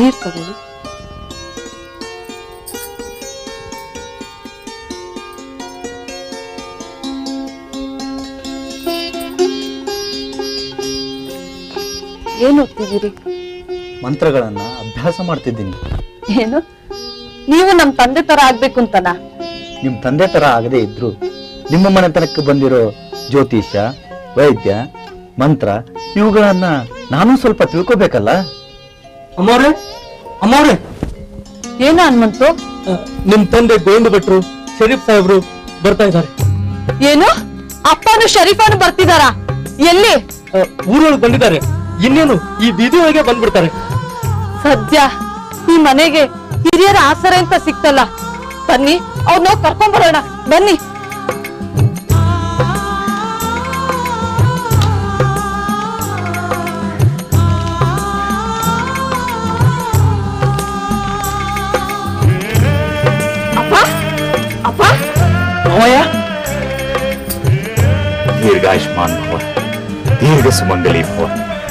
ನೀರ್ ತಗೊಳ್ಳಿ ಏನ್ ಓದ್ತಿದ್ದೀರಿ ಮಂತ್ರಗಳನ್ನ ಅಭ್ಯಾಸ ಮಾಡ್ತಿದ್ದೀನಿ ಏನು ನೀವು ನಮ್ ತಂದೆ ತರ ಆಗ್ಬೇಕು ಅಂತನಾ ನಿಮ್ ತಂದೆ ತರ ಆಗದೆ ಇದ್ರು ನಿಮ್ಮ ಮನೆತನಕ್ಕೆ ಬಂದಿರೋ ಜ್ಯೋತಿಷ್ಯ ವೈದ್ಯ ಮಂತ್ರ ಇವುಗಳನ್ನ ನಾನು ಸ್ವಲ್ಪ ತಿಳ್ಕೊಬೇಕಲ್ಲ ಅಮ್ಮವ್ರೆ ಅಮ್ಮವ್ರೆ ಏನ ಹನುಮಂತು ನಿಮ್ ತಂದೆ ಗೋವಿಂದ ಭಟ್ರು ಶರೀಫ್ ಸಾಹೇಬ್ರು ಬರ್ತಾ ಇದ್ದಾರೆ ಏನು ಅಪ್ಪನು ಶರೀಫಾನು ಬರ್ತಿದಾರ ಎಲ್ಲಿ ಊರೊಳಗೆ ಬಂದಿದ್ದಾರೆ ಇನ್ನೇನು ಈ ಬೀದಿ ಒಳಗೆ ಬಂದ್ಬಿಡ್ತಾರೆ ಸದ್ಯ ಈ ಮನೆಗೆ ಹಿರಿಯರ ಆಸರೆ ಅಂತ ಸಿಕ್ತಲ್ಲ ಬನ್ನಿ ಅವ್ರನ್ನ ಕರ್ಕೊಂಡ್ ಬರೋಣ ಬನ್ನಿ ಅಪ್ಪ ಅಪ್ಪ ಮಾವಯ್ಯ दीर्घायुष्मान भव दीर्घ सुमंगली भव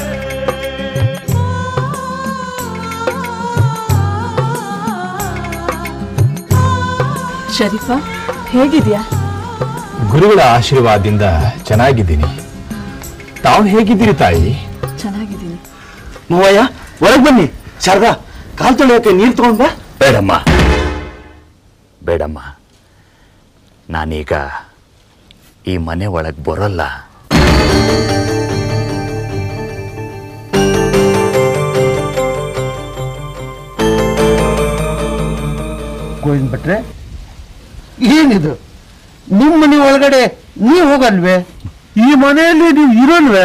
ಶರೀಫಾ ಹೇಗಿದ್ಯಾ ಗುರುಗಳ ಆಶೀರ್ವಾದದಿಂದ ಚೆನ್ನಾಗಿದ್ದೀನಿ ತಾವು ಹೇಗಿದ್ದೀರಿ ತಾಯಿ ಚೆನ್ನಾಗಿದ್ದೀನಿ ಮಾವಯ್ಯ ಒಳಗ್ ಬನ್ನಿ ಶಾರದಾ ಕಾಲ್ ತೊಳೆಯೋಕೆ ನೀರ್ ತಗೊಂಡ್ ಬಾ ಬೇಡಮ್ಮ ಬೇಡಮ್ಮ ನಾನೀಗ ಈ ಮನೆ ಒಳಗೆ ಬರೋಲ್ಲ ಗೋವಿಂದ ಭಟ್ರೆ ಏನಿದು ನಿಮ್ಮ ಮನೆ ಒಳಗಡೆ ನೀವು ಹೋಗಲ್ವೇ ಈ ಮನೆಯಲ್ಲಿ ನೀವು ಇರೋಲ್ವೇ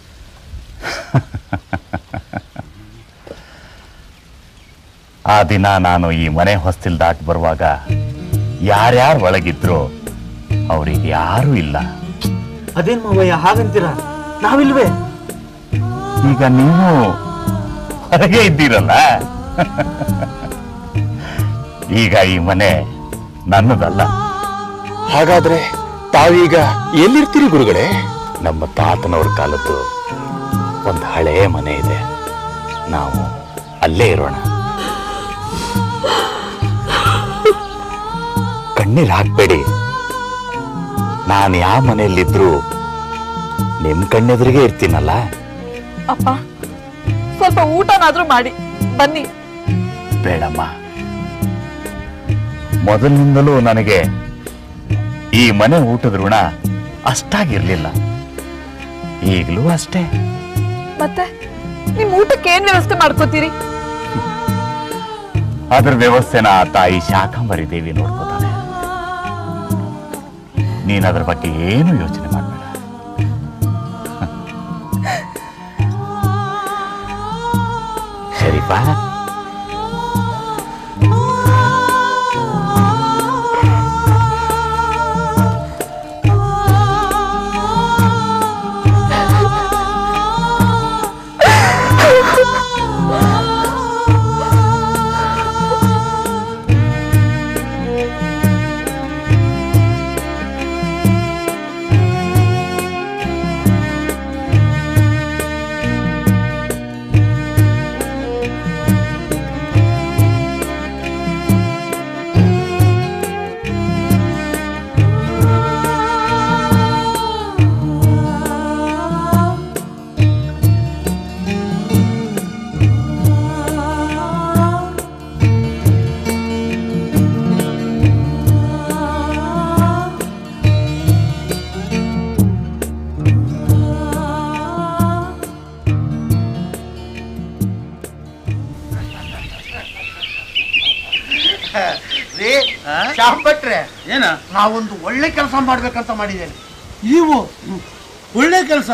ಆ ದಿನ ನಾನು ಈ ಮನೆ ಹೊಸ್ತಿಲ್ ದಾಟಿ ಬರುವಾಗ ಯಾರ್ಯಾರು ಒಳಗಿದ್ರು ಅವ್ರಿಗೆ ಯಾರೂ ಇಲ್ಲ ಅದೇನ್ ಮಾವಯ್ಯ ಹಾಗಂತೀರಾ ನಾವಿಲ್ವೇ ಈಗ ನೀವು ಹೊರಗೆ ಇದ್ದೀರಲ್ಲ ಈಗ ಈ ಮನೆ ನನ್ನದಲ್ಲ ಹಾಗಾದ್ರೆ ತಾವೀಗ ಎಲ್ಲಿರ್ತೀರಿ ಗುರುಗಳೇ ನಮ್ಮ ತಾತನವ್ರ ಕಾಲದ್ದು ಒಂದು ಹಳೆಯ ಮನೆ ಇದೆ ನಾವು ಅಲ್ಲೇ ಇರೋಣ ಕಣ್ಣೀರ್ ಹಾಕ್ಬೇಡಿ ನಾನು ಯಾವ ಮನೆಯಲ್ಲಿದ್ರು ನಿಮ್ ಕಣ್ಣೆದುರಿಗೆ ಇರ್ತೀನಲ್ಲ ಅಪ್ಪ ಸ್ವಲ್ಪ ಊಟನಾದ್ರೂ ಮಾಡಿ ಬನ್ನಿ ಬೇಡಮ್ಮ ಮೊದಲಿನಿಂದಲೂ ನನಗೆ ಈ ಮನೆ ಊಟದ ಋಣ ಅಷ್ಟಾಗಿರ್ಲಿಲ್ಲ ಈಗಲೂ ಅಷ್ಟೇ ಮತ್ತೆ ನಿಮ್ ಊಟಕ್ಕೆ ಏನ್ ವ್ಯವಸ್ಥೆ ಮಾಡ್ಕೋತೀರಿ ಅದ್ರ ವ್ಯವಸ್ಥೆನ ಆ ತಾಯಿ ಶಾಕಂಬರಿ ದೇವಿ ನೋಡ್ಕೋತಾಳೆ ನೀನ್ ಅದ್ರ ಬಗ್ಗೆ ಏನು ಯೋಚನೆ ಮಾಡಬೇಡ ಶರೀಫಾ ರೀ ಶ್ಯಾಮ್ ಭಟ್ರೆ ಏನ ನಾವೊಂದು ಒಳ್ಳೆ ಕೆಲಸ ಮಾಡ್ಬೇಕಂತ ಮಾಡಿದ್ದೇನೆ ನೀವು ಒಳ್ಳೆ ಕೆಲಸ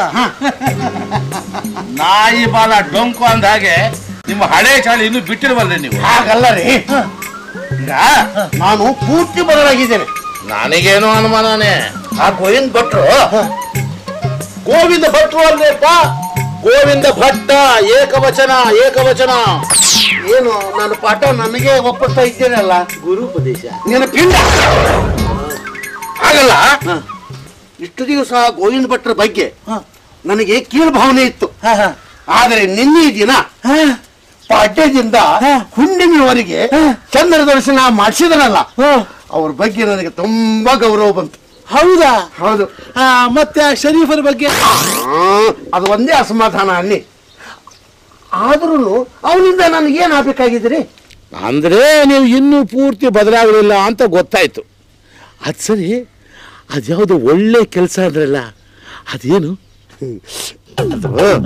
ನಾಯಿ ಬಾಲ ಡೊಂಕು ಅಂದ ಹಾಗೆ ನಿಮ್ಮ ಹಳೆ ಚಾಳಿ ಇನ್ನೂ ಬಿಟ್ಟಿಲ್ವಲ್ರಿ ನೀವು ಹಾಗಲ್ಲ ರೀ ಈಗ ನಾನು ಪೂರ್ತಿ ಬದಲಾಗಿದ್ದೇನೆ ನನಗೇನು ಅನುಮಾನನೇ ಆ ಗೋವಿಂದ್ ಭಟ್ರು ಗೋವಿಂದ ಭಟ್ರು ಅಲ್ಲೇಪ್ಪ ಗೋವಿಂದ ಭಟ್ಟ ಏಕವಚನ ಏಕವಚನ ಏನು ನನ್ನ ಪಾಠ ನನಗೆ ಒಪ್ಪಿಸ್ತಾ ಇದ್ದೇನಲ್ಲ ಗುರುಪದೇಶ ನಿನ್ನ ಪಿಂಡ ಹಾಗಲ್ಲ ಇಷ್ಟು ದಿವಸ ಗೋವಿಂದ ಭಟ್ರ ಬಗ್ಗೆ ನನಗೆ ಕೀಳು ಭಾವನೆ ಇತ್ತು ಆದರೆ ನಿನ್ನೆ ದಿನ ಪಾಡ್ಯದಿಂದ ಹುಣ್ಣಿಮೆವರೆಗೆ ಚಂದ್ರ ದರ್ಶನ ಮಾಡಿಸಿದನಲ್ಲ ಅವ್ರ ಬಗ್ಗೆ ನನಗೆ ತುಂಬಾ ಗೌರವ ಬಂತು ಹೌದಾ ಹೌದು ಆ, ಮತ್ತೆ ಆ ಶರೀಫರ ಬಗ್ಗೆ ಆ, ಅದು ಒಂದೇ ಅಸಮಾಧಾನ ಅಲ್ಲಿ ಆದ್ರೂ ಅವನಿಂದ ನನಗೆ ಏನ್ ಆಗ್ಬೇಕಾಗಿದ್ರಿ ಅಂದ್ರೆ ನೀವು ಇನ್ನೂ ಪೂರ್ತಿ ಬದಲಾಗಲಿಲ್ಲ ಅಂತ ಗೊತ್ತಾಯ್ತು ಅದು ಸರಿ ಅದ್ಯಾವುದು ಒಳ್ಳೆ ಕೆಲಸ ಅಂದ್ರಲ್ಲ ಅದೇನು ಅದು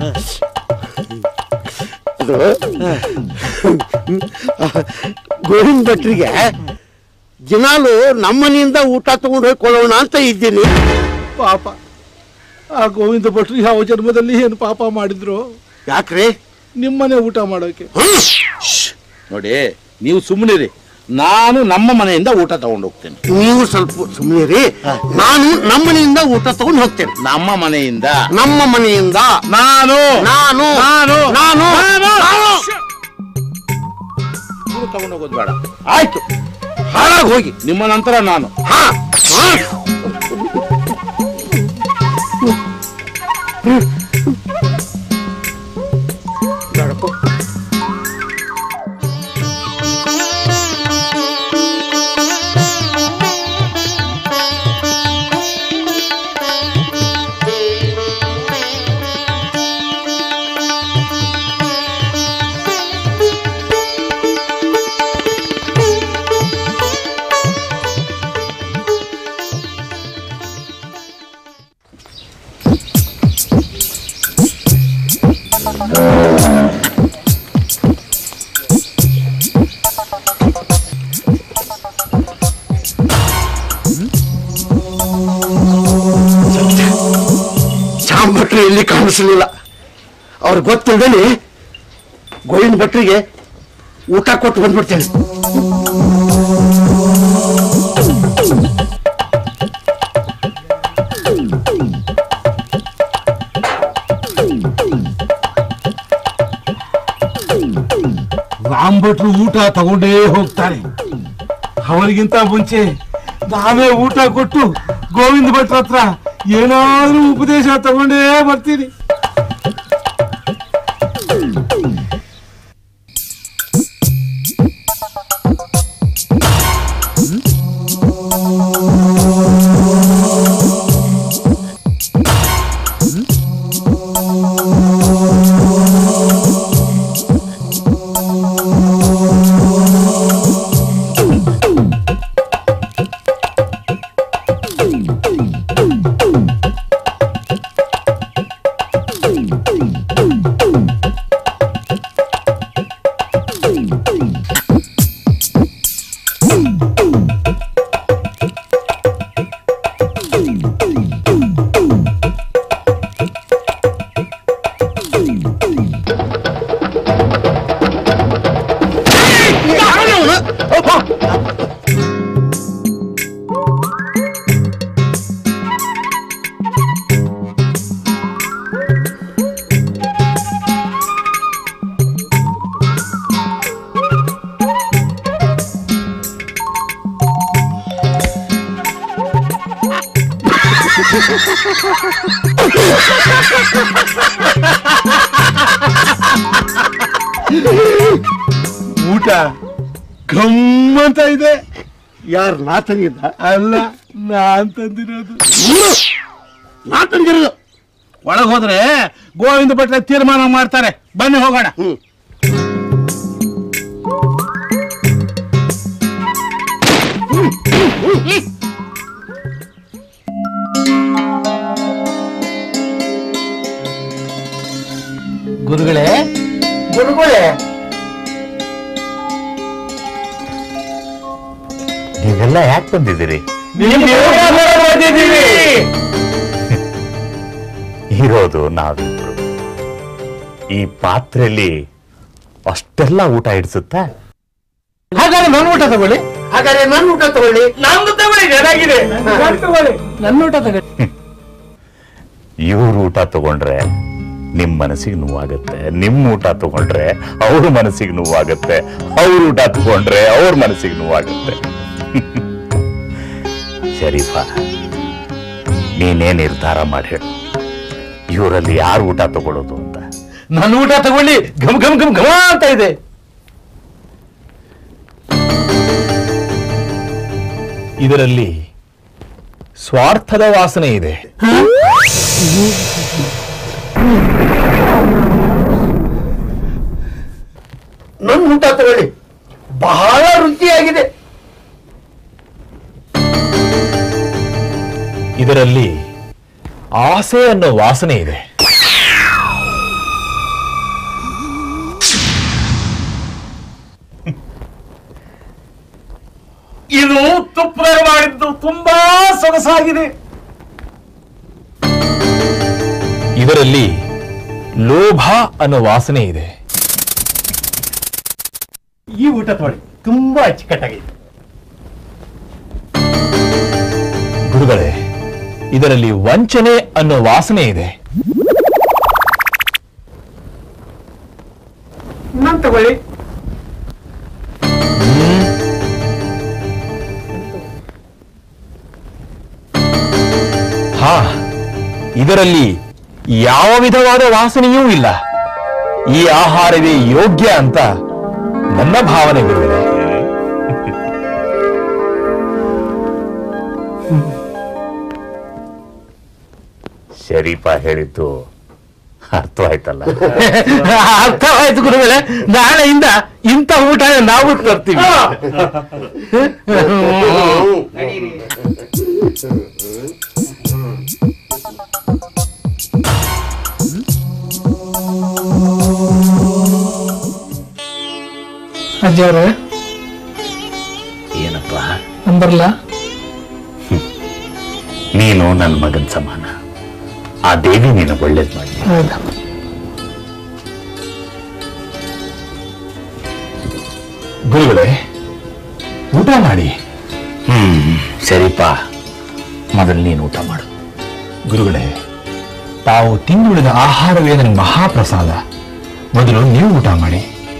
ಅದು ಗೋವಿಂದ ಭಟ್ರಿಗೆ ದಿನಾಲು ನಮ್ಮನೆಯಿಂದ ಊಟ ತಗೊಂಡು ಹೋಗ್ಕೊಳ್ಳೋಣ ಅಂತ ಇದ್ದೀನಿ ಪಾಪ ಆ ಗೋವಿಂದ ಭಟ್ರು ಯಾವ ಜನ್ಮದಲ್ಲಿ ಏನು ಪಾಪ ಮಾಡಿದ್ರು ಯಾಕ್ರಿ ನಿಮ್ಮನೆ ಊಟ ಮಾಡೋಕೆ ನೋಡಿ ನೀವು ಸುಮ್ಮನಿರಿ ನಾನು ನಮ್ಮ ಮನೆಯಿಂದ ಊಟ ತಗೊಂಡು ಹೋಗ್ತೇನೆ ನೀವು ಸ್ವಲ್ಪ ಸುಮ್ಮನೆ ರೀ ನಾನು ನಮ್ಮನೆಯಿಂದ ಊಟ ತಗೊಂಡು ಹೋಗ್ತೇನೆ ನಮ್ಮ ಮನೆಯಿಂದ ನಮ್ಮ ಮನೆಯಿಂದ ನಾನು ನಾನು ನಾನು ನಾನು ನಾನು ತಗೊಂಡು ಹೋಗೋದು ಬೇಡ ಆಯ್ತು ಹಾಳಾಗಿ ಹೋಗಿ ನಿಮ್ಮ ನಂತರ ನಾನು ಹಾ ಹಾ. ಬೇಡಪ್ಪ. ಶ್ಯಾಮ್ ಭಟ್ರು ಎಲ್ಲಿ ಕಾಣಿಸಲಿಲ್ಲ ಅವ್ರು ಗೊತ್ತಿಲ್ಲದೆ ಗೋವಿಂದ ಭಟ್ರಿಗೆ ಊಟ ಕೊಟ್ಟು ಬಂದ್ಬಿಡ್ತೇನೆ ರಾಮ್ ಭಟ್ರು ಊಟ ತಗೊಂಡೇ ಹೋಗ್ತಾರೆ ಅವರಿಗಿಂತ ಮುಂಚೆ ನಾವೇ ಊಟ ಕೊಟ್ಟು ಗೋವಿಂದ ಭಟ್ರ ಹತ್ರ ಏನಾದ್ರೂ ಉಪದೇಶ ತಗೊಂಡೇ ಬರ್ತೀನಿ ಊಟ ಗಮ್ಮಂತ ಇದೆ ಯಾರು ನಾ ತಂಗಿದ್ದ ಅಲ್ಲ ನಾನ್ ತಂದಿರೋದು ನಾ ತಂದಿರೋದು ಒಳಗೆ ಹೋದ್ರೆ ಗೋವಿಂದ ಭಟ್ರ ತೀರ್ಮಾನ ಮಾಡ್ತಾರೆ ಬನ್ನಿ ಹೋಗೋಣ ಗುರುಗಳೇ ಗುರುಗಳೇ ನೀವೆಲ್ಲ ಯಾಕೆ ಬಂದಿದ್ದೀರಿ ಇರೋದು ನಾವಿಬ್ರು ಈ ಪಾತ್ರೆಯಲ್ಲಿ ಅಷ್ಟೆಲ್ಲ ಊಟ ಇಡ್ಸುತ್ತಾ ಹಾಗಾದ್ರೆ ನನ್ನ ಊಟ ತಗೊಳ್ಳಿ ಹಾಗಾದ್ರೆ ನನ್ನ ಊಟ ತಗೊಳ್ಳಿ ನಂದು ತಗೊಳ್ಳಿ ಚೆನ್ನಾಗಿದೆ ತಗೊಳ್ಳಿ ನನ್ನ ಊಟ ತಗೊಳ್ಳಿ ಇವ್ರ ಊಟ ತಗೊಂಡ್ರೆ ನಿಮ್ ಮನಸ್ಸಿಗೆ ನೋವಾಗತ್ತೆ ನಿಮ್ ಊಟ ತಗೊಂಡ್ರೆ ಅವ್ರ ಮನಸ್ಸಿಗೆ ನೋವಾಗತ್ತೆ ಅವ್ರ ಊಟ ತಗೊಂಡ್ರೆ ಅವ್ರ ಮನಸ್ಸಿಗೆ ನೋವಾಗತ್ತೆ ಶರೀಫ ನೀನೇ ನಿರ್ಧಾರ ಮಾಡಿ ಹೇಳು ಇವರಲ್ಲಿ ಯಾರು ಊಟ ತಗೊಳ್ಳೋದು ಅಂತ ನನ್ನ ಊಟ ತಗೊಳ್ಳಿ ಘಮ್ ಘಮ್ ಘಮ್ ಘಮ ಅಂತ ಇದೆ ಇದರಲ್ಲಿ ಸ್ವಾರ್ಥದ ವಾಸನೆ ಇದೆ ನನ್ನ ಊಟ ತಗೊಳ್ಳಿ ಬಹಳ ರುಚಿಯಾಗಿದೆ ಇದರಲ್ಲಿ ಆಸೆ ಅನ್ನೋ ವಾಸನೆ ಇದೆ ಇದು ತುಪ್ಪದಲ್ಲಿ ಮಾಡಿದ್ದು ತುಂಬಾ ಸೊಗಸಾಗಿದೆ ಇದರಲ್ಲಿ ಲೋಭ ಅನ್ನೋ ವಾಸನೆ ಇದೆ ಈ ಊಟ ತಗೊಳ್ಳಿ ತುಂಬಾ ಅಚ್ಚುಕಟ್ಟಾಗಿದೆ ಗುರುಗಳೇ ಇದರಲ್ಲಿ ವಂಚನೆ ಅನ್ನೋ ವಾಸನೆ ಇದೆ ನಾನು ತಗೊಳ್ಳಿ ಹಾ ಇದರಲ್ಲಿ ಯಾವ ವಿಧವಾದ ವಾಸನೆಯೂ ಇಲ್ಲ ಈ ಆಹಾರವೇ ಯೋಗ್ಯ ಅಂತ ನನ್ನ ಭಾವನೆ ಗುರುಗಳೇ ಶರೀಫ ಹೇಳಿದ್ದು ಅರ್ಥವಾಯ್ತಲ್ಲ ಅರ್ಥವಾಯ್ತು ಗುರುಗಳೇ ನಾಳೆಯಿಂದ ಇಂಥ ಊಟ ನಾವು ತರ್ತೀವಿ ಅಜ್ಜವ್ರೆ ಏನಪ್ಪ ನಂಬರ್ಲ ನೀನು ನನ್ನ ಮಗನ್ ಸಮಾನ ಆ ದೇವಿ ನೀನು ಒಳ್ಳೇದ್ ಮಾಡಿ ಹೌದಾ ಗುರುಗಳೇ ಊಟ ಮಾಡಿ ಹ್ಮ್ ಸರಿಪ ಮೊದಲು ನೀನು ಊಟ ಮಾಡು ಗುರುಗಳೇ ತಾವು ತಿಂದುಳಿದ ಆಹಾರವೇ ನನಗೆ ಮಹಾಪ್ರಸಾದ ಮೊದಲು ನೀವು ಊಟ ಮಾಡಿ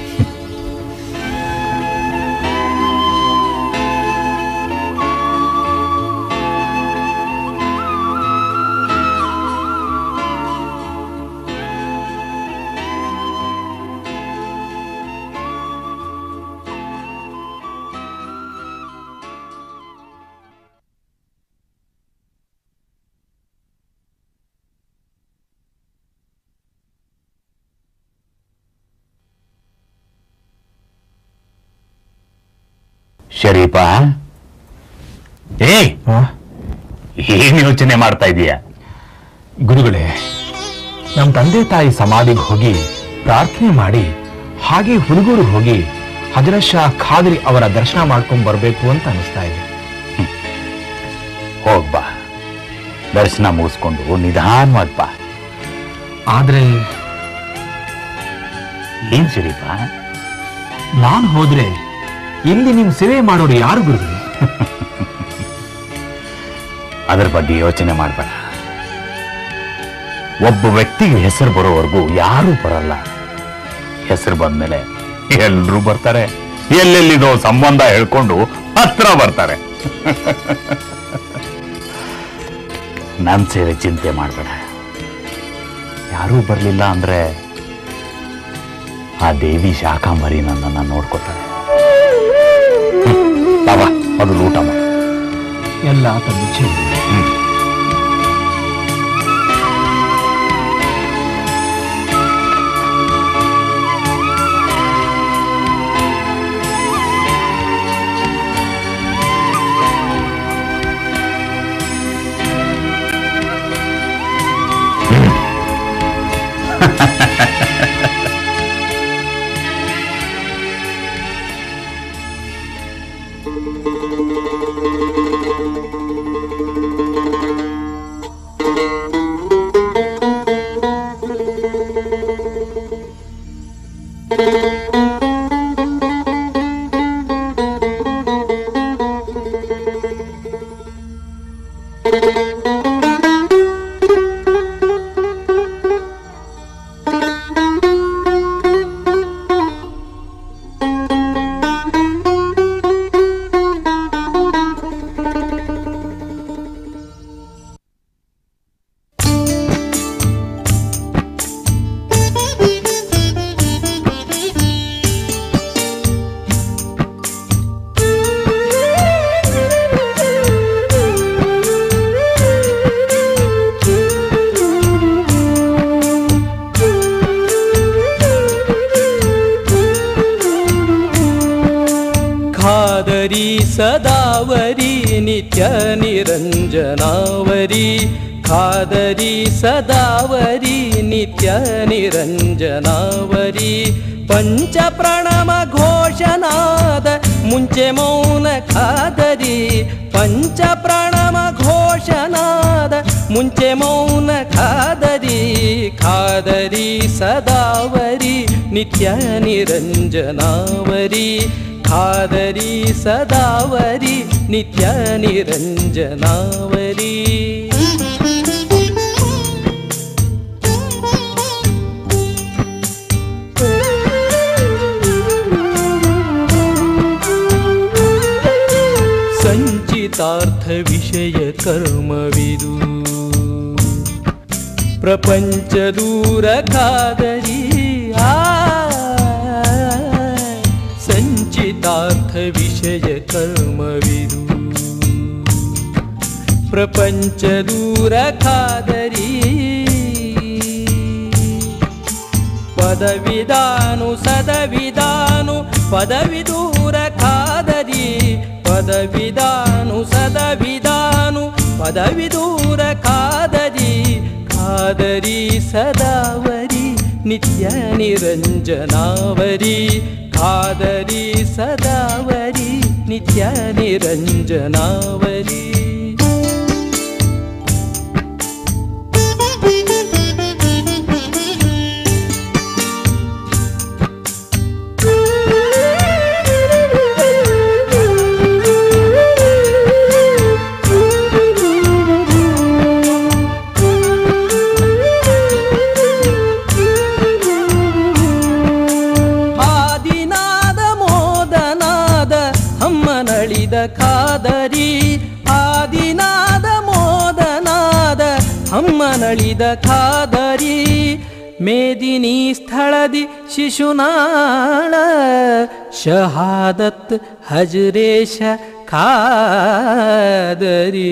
ಶರೀಫ ಏ ಏನ್ ಯೋಚನೆ ಮಾಡ್ತಾ ಇದೀಯ ಗುರುಗಳೇ ನಮ್ಮ ತಂದೆ ತಾಯಿ ಸಮಾಧಿಗೆ ಹೋಗಿ ಪ್ರಾರ್ಥನೆ ಮಾಡಿ ಹಾಗೆ ಹುಡುಗರು ಹೋಗಿ ಹಜರತ್ ಶಾ ಖಾದ್ರಿ ಅವರ ದರ್ಶನ ಮಾಡ್ಕೊಂಡ್ ಬರ್ಬೇಕು ಅಂತ ಅನಿಸ್ತಾ ಇದೆ ಹೋಗ್ಬಾ ದರ್ಶನ ಮುಗಿಸ್ಕೊಂಡು ನಿಧಾನವಾಗಿ ಬಾ ಆದ್ರೆ ಏನ್ ಶರೀಫ ನಾನು ಹೋದ್ರೆ ಇಲ್ಲಿ ನಿಮ್ ಸೇವೆ ಮಾಡೋರು ಯಾರು ಗುರುಗಳೇ ಅದ್ರ ಬಗ್ಗೆ ಯೋಚನೆ ಮಾಡಬೇಡ ಒಬ್ಬ ವ್ಯಕ್ತಿಗೆ ಹೆಸರು ಬರೋವರೆಗೂ ಯಾರೂ ಬರಲ್ಲ ಹೆಸರು ಬಂದ್ಮೇಲೆ ಎಲ್ರೂ ಬರ್ತಾರೆ ಎಲ್ಲೆಲ್ಲಿದೋ ಸಂಬಂಧ ಹೇಳ್ಕೊಂಡು ಹತ್ರ ಬರ್ತಾರೆ ನನ್ನ ಸೇವೆ ಚಿಂತೆ ಮಾಡಬೇಡ ಯಾರೂ ಬರಲಿಲ್ಲ ಅಂದ್ರೆ ಆ ದೇವಿ ಶಾಕಾಂಬರಿ ನನ್ನನ್ನು ನೋಡ್ಕೋತಾರೆ ಬಾಬಾ ಮೊದಲು ಊಟ ಮಾಡು ಎಲ್ಲ ತಂದಿಚ್ಛೆ ಸದಾವರಿ ನಿತ್ಯ ನಿರಂಜನಾವರಿ ಖಾದರಿ ಸದಾವರಿ ನಿತ್ಯ ನಿರಂಜನಾವರಿ ಪಂಚ ಪ್ರಣಮ ಘೋಷನಾದ ಮುಂಚೆ ಮೌನ ಖಾದರಿ ಪಂಚ ಪ್ರಣಮ ಘೋಷನಾದ ಮುಂಚೆ ಮೌನ ಖಾದರಿ ಖಾದರಿ ಸದಾವರಿ ನಿತ್ಯ ನಿರಂಜನಾವರಿ ಖಾದರಿ ಸದಾವರಿ ನಿತ್ಯ ನಿರಂಜನಾವರಿ ಸಂಚಿತಾರ್ಥ ವಿಷಯ ಕರ್ಮವಿದು ಪ್ರಪಂಚ ದೂರ ಕಾದರಿ ಆ ಸಂಚಿತಾರ್ಥ ವಿಷಯ ಕರ್ಮವಿದು ಪ್ರಪಂಚ ದೂರ ಕಾದರಿ ಪದವಿದಾನು ಸದವಿದಾನು ಪದವಿ ದೂರ ಕಾದರಿ ಪದವಿದಾನು ಸದವಿದಾನು ಪದವಿ ದೂರ ಕಾದರಿ ಕಾದರಿ ಸದಾವರಿ ನಿತ್ಯ ನಿರಂಜನಾವರಿ ಕಾದರಿ ಸದಾವರಿ ನಿತ್ಯ ನಿರಂಜನಾವರಿ ಆದಿನಾದ ಮೋದನಾದ ಅಮ್ಮನಳಿದ ಕಾದರಿ ಆದಿನಾದ ಮೋದನಾದ ಅಮ್ಮನಳಿದ ಕಾದರಿ ಮೇದಿನಿ ಸ್ಥಳದಿ ಶಿಶುನಾಳ ಶಹಾದತ್ ಹಜರೇಶ ಖಾದರಿ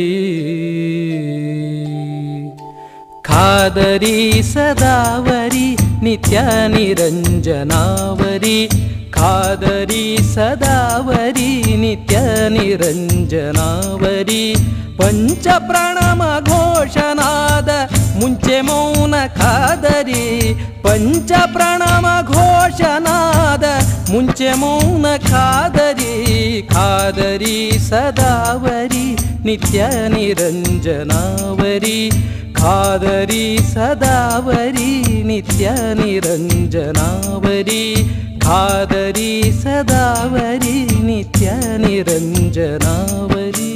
ಖಾದರಿ ಸದಾವರಿ ನಿತ್ಯ ನಿರಂಜನಾವರಿ ಖಾದರಿ ಸದಾವರಿ ನಿತ್ಯ ನಿರಂಜನಾವರಿ ಪಂಚ ಪ್ರಣಮ ಘೋಷನಾದ ಮುಂಚೆ ಮೌನ ಖಾದರಿ ಪಂಚ ಪ್ರಣಮ ಘೋಷನಾದ ಮುಂಚೆ ಮೌನ ಖಾದರಿ ಖಾದರಿ ಸದಾವರಿ ನಿತ್ಯ ನಿರಂಜನಾವರಿ ಖಾದರಿ ಸದಾವರಿ ನಿತ್ಯ ನಿರಂಜನಾವರಿ ಖಾದರಿ ಸದಾವರಿ ನಿತ್ಯ ನಿರಂಜನಾವರಿ